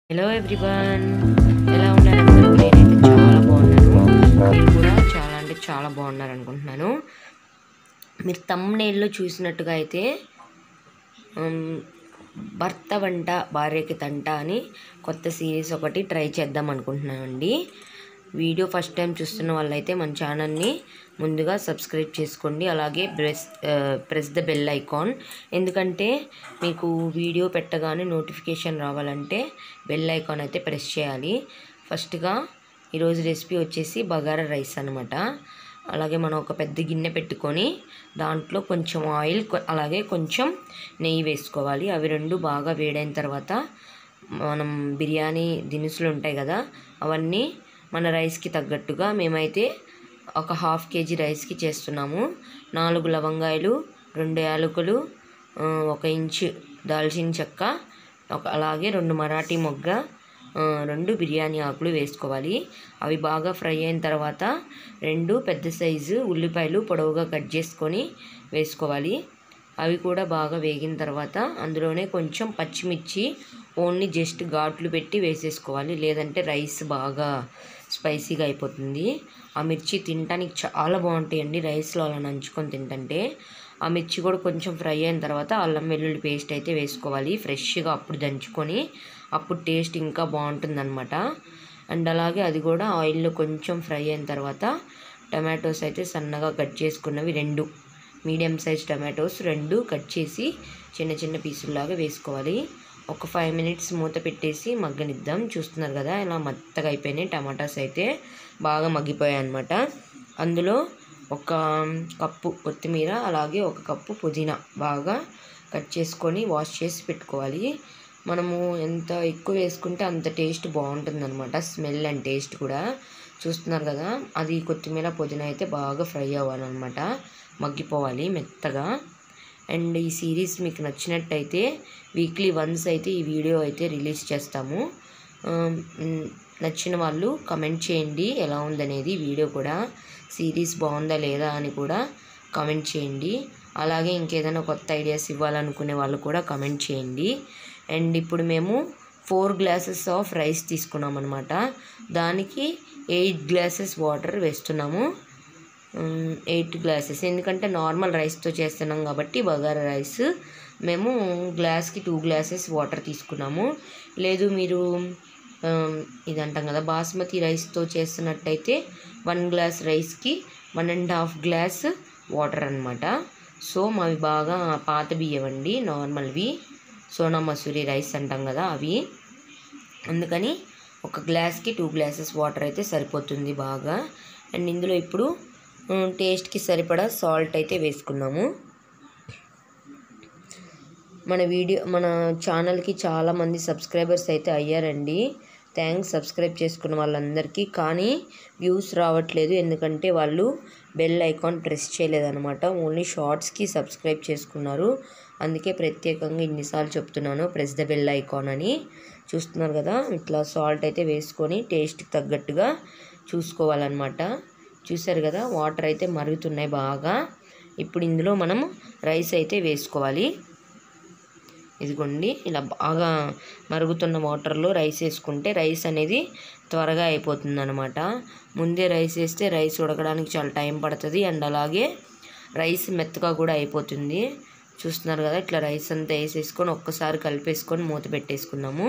hello everyone ఎలా ఉన్నారు అందరూ నేనైతే చాలా బాగున్నాను మీరు కూడా చాలా అంటే చాలా బాగున్నారు అనుకుంటున్నాను మీరు తమ్నేల్లో చూసినట్టుగా అయితే ఉమ్, భర్త వంట భార్యకి తంట అని కొత్త సిరీస్ ఒకటి ట్రై చేద్దాం అనుకుంటున్నానండి వీడియో ఫస్ట్ టైం చూస్తున్న వాళ్ళైతే మన ఛానల్ని ముందుగా సబ్స్క్రైబ్ చేసుకోండి అలాగే press press the bell icon ఎందుకంటే మీకు వీడియో పెట్టగానే నోటిఫికేషన్ రావాలంటే బెల్ ఐకాన్ అయితే ప్రెస్ చేయాలి ఫస్ట్గా ఈరోజు రెసిపీ వచ్చేసి బగారా రైస్ అనమాట అలాగే మనం ఒక పెద్ద గిన్నె పెట్టుకొని దాంట్లో కొంచెం ఆయిల్ కొ- అలాగే కొంచెం నెయ్యి వేసుకోవాలి అవి రెండు బాగా వేడైన తర్వాత మనం బిర్యానీ దినుసులు ఉంటాయి కదా అవన్నీ మన రైస్కి తగ్గట్టుగా మేమైతే ఒక హాఫ్ కేజీ రైస్కి చేస్తున్నాము నాలుగు లవంగాయలు రెండు యాలకులు ఆ, ఒక ఇంచు దాల్చిన చెక్క ఒక అలాగే రెండు మరాఠీ మొగ్గ ఆ, రెండు బిర్యానీ ఆకులు వేసుకోవాలి అవి బాగా ఫ్రై అయిన తర్వాత రెండు పెద్ద సైజు ఉల్లిపాయలు పొడవుగా కట్ చేసుకొని వేసుకోవాలి అవి కూడా బాగా వేగిన తర్వాత అందులోనే కొంచెం పచ్చిమిర్చి ఓన్లీ జస్ట్ ఘాట్లు పెట్టి వేసేసుకోవాలి లేదంటే రైస్ బాగా స్పైసీగా అయిపోతుంది ఆ మిర్చి తినడానికి చాలా బాగుంటాయండి రైస్లో అలా నంచుకొని తింటుంటే ఆ మిర్చి కూడా కొంచెం ఫ్రై అయిన తర్వాత అల్లం వెల్లుల్లి పేస్ట్ అయితే వేసుకోవాలి ఫ్రెష్గా అప్పుడు దంచుకొని అప్పుడు టేస్ట్ ఇంకా బాగుంటుందన్నమాట అండ్ అలాగే అది కూడా ఆయిల్లో కొంచెం ఫ్రై అయిన తర్వాత టమాటోస్ అయితే సన్నగా కట్ చేసుకున్నవి రెండు మీడియం సైజ్ టమాటోస్ రెండు కట్ చేసి చిన్న చిన్న పీసుల్లాగా వేసుకోవాలి ఒక ఫైవ్ మినిట్స్ మూత పెట్టేసి మగ్గనిద్దాం చూస్తున్నారు కదా ఇలా మెత్తగా అయిపోయినాయి టమాటాస్ అయితే బాగా మగ్గిపోయాయి అనమాట అందులో ఒక కప్పు కొత్తిమీర అలాగే ఒక కప్పు పుదీనా బాగా కట్ చేసుకొని వాష్ చేసి పెట్టుకోవాలి మనము ఎంత ఎక్కువ వేసుకుంటే అంత టేస్ట్ బాగుంటుంది అనమాట స్మెల్ అండ్ టేస్ట్ కూడా చూస్తున్నారు కదా అది కొత్తిమీర పుదీనా అయితే బాగా ఫ్రై అవ్వాలన్నమాట మగ్గిపోవాలి మెత్తగా అండ్ ఈ సిరీస్ మీకు నచ్చినట్టయితే వీక్లీ వన్స్ అయితే ఈ వీడియో అయితే రిలీజ్ చేస్తాము ఆ, మ్, నచ్చిన వాళ్ళు కమెంట్ చేయండి ఎలా ఉందనేది వీడియో కూడా సిరీస్ బాగుందా లేదా అని కూడా కమెంట్ చేయండి అలాగే ఇంకేదైనా కొత్త ఐడియాస్ ఇవ్వాలనుకునే వాళ్ళు కూడా కమెంట్ చేయండి అండ్ ఇప్పుడు మేము ఫోర్ గ్లాసెస్ ఆఫ్ రైస్ తీసుకున్నాం అనమాట దానికి ఎయిట్ గ్లాసెస్ వాటర్ వేస్తున్నాము ఎయిట్ గ్లాసెస్ ఎందుకంటే నార్మల్ రైస్తో చేస్తున్నాం కాబట్టి బగారా రైస్ మేము గ్లాస్కి టూ గ్లాసెస్ వాటర్ తీసుకున్నాము లేదు మీరు ఉమ్, ఇది అంటాం కదా బాస్మతి రైస్తో చేస్తున్నట్టయితే వన్ గ్లాస్ రైస్కి one and half glass water అనమాట సో మావి బాగా పాత బియ్యం అండి నార్మల్వి సోనా మసూరి రైస్ అంటాం కదా అవి అందుకని ఒక గ్లాస్కి టూ గ్లాసెస్ వాటర్ అయితే సరిపోతుంది బాగా అండ్ ఇందులో ఇప్పుడు ఉమ్, టేస్ట్కి సరిపడా సాల్ట్ అయితే వేసుకున్నాము మన వీడియో మన ఛానల్కి చాలామంది సబ్స్క్రైబర్స్ అయితే అయ్యారండి థ్యాంక్స్ సబ్స్క్రైబ్ చేసుకున్న వాళ్ళందరికీ కానీ వ్యూస్ రావట్లేదు ఎందుకంటే వాళ్ళు బెల్ ఐకాన్ ప్రెస్ చేయలేదన్నమాట ఓన్లీ షార్ట్స్కి సబ్స్క్రైబ్ చేసుకున్నారు అందుకే ప్రత్యేకంగా ఇన్నిసార్లు చెప్తున్నాను ప్రెస్ ద బెల్ ఐకాన్ అని చూస్తున్నారు కదా ఇట్లా సాల్ట్ అయితే వేసుకొని టేస్ట్కి తగ్గట్టుగా చూసుకోవాలన్నమాట చూసారు కదా వాటర్ అయితే మరుగుతున్నాయి బాగా ఇప్పుడు ఇందులో మనం రైస్ అయితే వేసుకోవాలి ఇదిగోండి ఇలా బాగా మరుగుతున్న వాటర్లో రైస్ వేసుకుంటే రైస్ అనేది త్వరగా అయిపోతుంది అనమాట ముందే రైస్ వేస్తే రైస్ ఉడకడానికి చాలా టైం పడుతుంది అండ్ అలాగే రైస్ మెత్తగా కూడా అయిపోతుంది చూస్తున్నారు కదా ఇట్లా రైస్ అంతా వేసేసుకొని ఒక్కసారి కలిపేసుకొని మూత పెట్టేసుకుందాము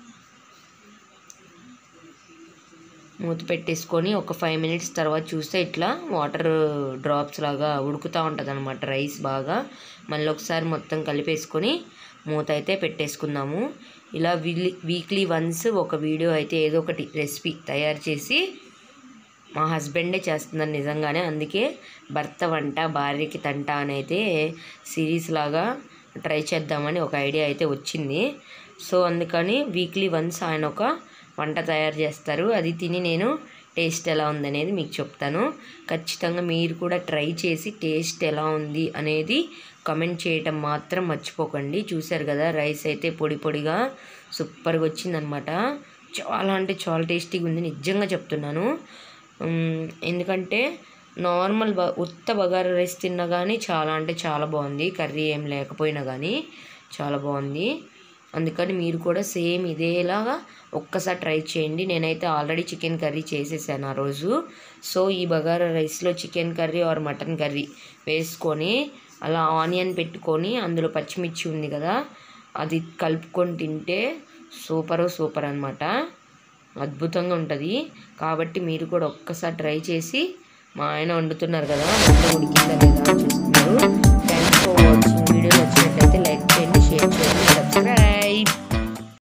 మూత పెట్టేసుకొని ఒక ఫైవ్ మినిట్స్ తర్వాత చూస్తే ఇట్లా వాటర్ డ్రాప్స్ లాగా ఉడుకుతూ ఉంటుంది అనమాట రైస్ బాగా మళ్ళీ ఒకసారి మొత్తం కలిపేసుకొని మూత అయితే పెట్టేసుకుందాము ఇలా వీక్లీ వీక్లీ వన్స్ ఒక వీడియో అయితే ఏదో ఒకటి రెసిపీ తయారు చేసి మా హస్బెండే చేస్తున్నారు నిజంగానే అందుకే భర్త వంట భార్యకి తంట అని అయితే సిరీస్ లాగా ట్రై చేద్దామని ఒక ఐడియా అయితే వచ్చింది సో అందుకని వీక్లీ వన్స్ ఆయన ఒక వంట తయారు చేస్తారు అది తిని నేను టేస్ట్ ఎలా ఉందనేది మీకు చెప్తాను ఖచ్చితంగా మీరు కూడా ట్రై చేసి టేస్ట్ ఎలా ఉంది అనేది కమెంట్ చేయటం మాత్రం మర్చిపోకండి చూశారు కదా రైస్ అయితే పొడి పొడిగా సూపర్గా వచ్చిందనమాట చాలా అంటే చాలా టేస్టీగా ఉంది నిజంగా చెప్తున్నాను ఉమ్, ఎందుకంటే నార్మల్ బ ఉత్త బగారా రైస్ తిన్నా కానీ చాలా అంటే చాలా బాగుంది కర్రీ ఏం లేకపోయినా కానీ చాలా బాగుంది అందుకని మీరు కూడా సేమ్ ఇదేలాగా ఒక్కసారి ట్రై చేయండి నేనైతే ఆల్రెడీ చికెన్ కర్రీ చేసేసాను ఆ రోజు సో ఈ బగారా రైస్లో chicken curry or mutton curry వేసుకొని అలా ఆనియన్ పెట్టుకొని అందులో పచ్చిమిర్చి ఉంది కదా అది కలుపుకొని తింటే సూపర్ సూపర్ అనమాట అద్భుతంగా ఉంటుంది కాబట్టి మీరు కూడా ఒక్కసారి ట్రై చేసి మా ఆయన వండుతున్నారు కదా వంట ఉడికిందా లేదా అని చూస్తున్నారు థ్యాంక్స్ ఫర్ వాచింగ్ వీడియో నచ్చినట్లయితే లైక్ చేయండి షేర్ చేయండి సబ్స్క్రైబ్